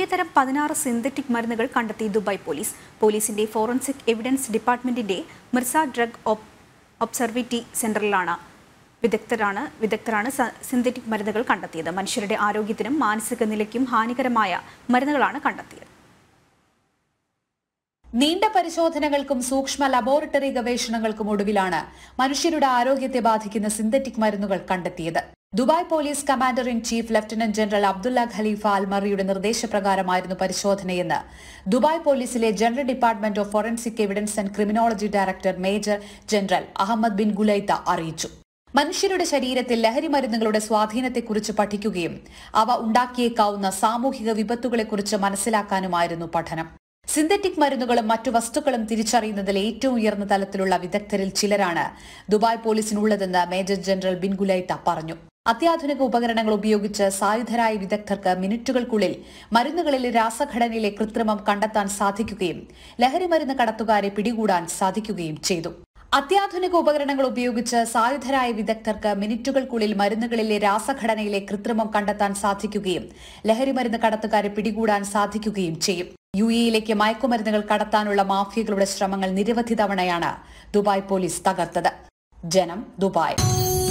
തരം പതിനാറ് സിന്തറ്റിക് മരുന്നുകൾ കണ്ടെത്തി ദുബായ് പോലീസ് പോലീസിന്റെ ഫോറൻസിക് എവിഡൻസ് ഡിപ്പാർട്ട്മെന്റിന്റെ മിർസ ഡ്രഗ് ഒബ്- ഒബ്സർവേറ്റി സെന്ററിലാണ് വിദഗ്ധരാണ് വിദഗ്ധരാണ് സ- സിന്തറ്റിക് മരുന്നുകൾ കണ്ടെത്തിയത് മനുഷ്യരുടെ ആരോഗ്യത്തിനും മാനസിക നിലയ്ക്കും ഹാനികരമായ മരുന്നുകളാണ് കണ്ടെത്തിയത് നീണ്ട പരിശോധനകൾക്കും സൂക്ഷ്മ ലബോറട്ടറി ഗവേഷണങ്ങൾക്കും ഒടുവിലാണ് മനുഷ്യരുടെ ആരോഗ്യത്തെ ബാധിക്കുന്ന സിന്തറ്റിക് മരുന്നുകൾ കണ്ടെത്തിയത് Dubai police commander in chief lieutenant general Abdullah Khalifa അൽമറിയുടെ നിർദ്ദേശപ്രകാരമായിരുന്നു പരിശോധനയെന്ന് ദുബായ് പോലീസിലെ general department of forensic evidence and criminology director major general Ahmed bin Ghulaita അറിയിച്ചു മനുഷ്യരുടെ ശരീരത്തിൽ ലഹരി മരുന്നുകളുടെ സ്വാധീനത്തെക്കുറിച്ച് പഠിക്കുകയും അവ ഉണ്ടാക്കിയേക്കാവുന്ന സാമൂഹിക വിപത്തുകളെക്കുറിച്ച് മനസ്സിലാക്കാനുമായിരുന്നു പഠനം സിന്തറ്റിക് മരുന്നുകളും മറ്റു വസ്തുക്കളും തിരിച്ചറിയുന്നതിൽ ഏറ്റവും ഉയർന്ന തലത്തിലുള്ള വിദഗ്ധരിൽ ചിലരാണ് ദുബായ് പോലീസിനുള്ളതെന്ന് മേജർ ജനറൽ ബിൻ ഗുലൈത്ത പറഞ്ഞു അത്യാധുനിക ഉപകരണങ്ങൾ ഉപയോഗിച്ച് സായുധരായ വിദഗ്ധർക്ക് മിനിറ്റുകൾക്കുള്ളിൽ മരുന്നുകളിലെ രാസഘടനയിലെ കൃത്രിമം കണ്ടെത്താൻ സാധിക്കുകയും ലഹരി മരുന്ന് കടത്തുകാരെ പിടികൂടാൻ സാധിക്കുകയും ചെയ്തു അത്യാധുനിക ഉപകരണങ്ങൾ ഉപയോഗിച്ച് സായുധരായ വിദഗ്ധർക്ക് മിനിറ്റുകൾക്കുള്ളിൽ മരുന്നുകളിലെ രാസഘടനയിലെ കൃത്രിമം കണ്ടെത്താൻ സാധിക്കുകയും ലഹരി മരുന്ന് കടത്തുകാരെ പിടികൂടാൻ സാധിക്കുകയും ചെയ്യും യു എയിലേക്ക് മയക്കുമരുന്നുകൾ കടത്താനുള്ള മാഫിയകളുടെ ശ്രമങ്ങൾ നിരവധി തവണയാണ് ദുബായ് പോലീസ് തകർത്തത് ജനം ദുബായ്